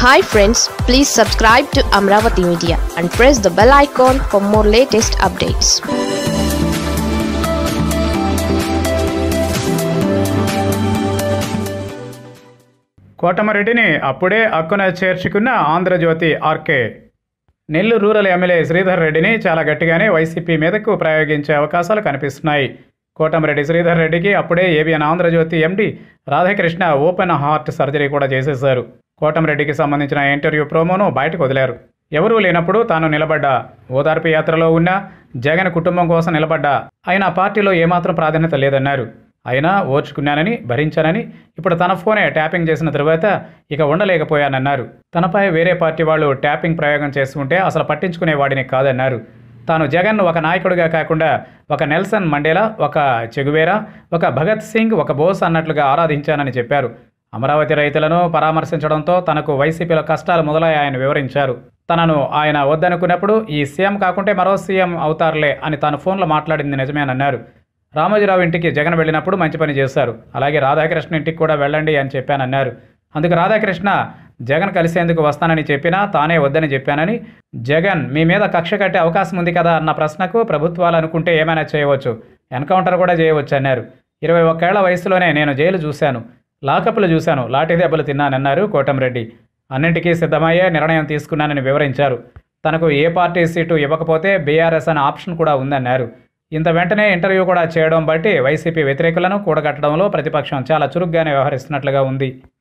hi friends please subscribe to Amaravati media and press the bell icon for more latest updates కోటమరెడ్డిని అప్పుడే అక్కున చేర్చుకున్న Andhrajyothy RK Nellore rural MLA Sridhar రెడ్డిని చాలా గట్టిగానే వైసీపీ మీదకు ప్రయోగించే అవకాశాలు కనిపిస్తున్నాయి కోటమిరెడ్డి శ్రీధర్ రెడ్డికి అప్పుడే ABN Andhrajyothy MD Radhakrishna open heart surgery కూడా చేసేశారు కోటమిరెడ్డికి సంబంధించిన ఇంటర్వ్యూ ప్రోమోను బయటకు వదిలారు ఎవరూ లేనప్పుడు తాను నిలబడ్డా ఓదార్పు యాత్రలో ఉన్న జగన్ కుటుంబం కోసం నిలబడ్డా అయినా పార్టీలో ఏమాత్రం ప్రాధాన్యత లేదన్నారు అయినా ఓర్చుకున్నానని భరించానని ఇప్పుడు తన ఫోనే ట్యాపింగ్ చేసిన తరువాత ఇక ఉండలేకపోయానన్నారు తనపై వేరే పార్టీ వాళ్ళు ట్యాపింగ్ ప్రయోగం చేస్తుంటే అసలు పట్టించుకునేవాడిని కాదన్నారు తాను జగన్ ఒక నాయకుడిగా కాకుండా ఒక నెల్సన్ మండేలా ఒక చెగువేరా ఒక భగత్ సింగ్ ఒక బోస్ అన్నట్లుగా ఆరాధించానని చెప్పారు అమరావతి రైతులను పరామర్శించడంతో తనకు వైసీపీలో కష్టాలు మొదలయ్యాయని వివరించారు తనను ఆయన వద్దనుకున్నప్పుడు ఈ సీఎం కాకుంటే మరో సీఎం అవుతారులే అని తాను ఫోన్లో మాట్లాడింది నిజమేనన్నారు రామోజీరావు ఇంటికి జగన్ వెళ్ళినప్పుడు మంచి పని చేశారు అలాగే రాధాకృష్ణ ఇంటికి కూడా వెళ్ళండి అని చెప్పానన్నారు అందుకు రాధాకృష్ణ జగన్ కలిసేందుకు వస్తానని చెప్పినా తానే వద్దని చెప్పానని జగన్ మీ మీద కక్ష కట్టే అవకాశం ఉంది కదా అన్న ప్రశ్నకు ప్రభుత్వాలు అనుకుంటే ఏమైనా చేయవచ్చు ఎన్కౌంటర్ కూడా చేయవచ్చు అన్నారు ఇరవై ఒక్కేళ్ల వయసులోనే నేను జైలు చూశాను లాకప్లు చూశాను లాఠీ దెబ్బలు తిన్నానన్నారు కోటంరెడ్డి అన్నింటికీ సిద్ధమయ్యే నిర్ణయం తీసుకున్నానని వివరించారు తనకు ఏ పార్టీ సీటు ఇవ్వకపోతే బీఆర్ఎస్ అనే ఆప్షన్ కూడా ఉందన్నారు ఇంత వెంటనే ఇంటర్వ్యూ కూడా చేయడం బట్టి వైసీపీ వ్యతిరేకులను కూడగట్టడంలో ప్రతిపక్షం చాలా చురుగ్గానే వ్యవహరిస్తున్నట్లుగా ఉంది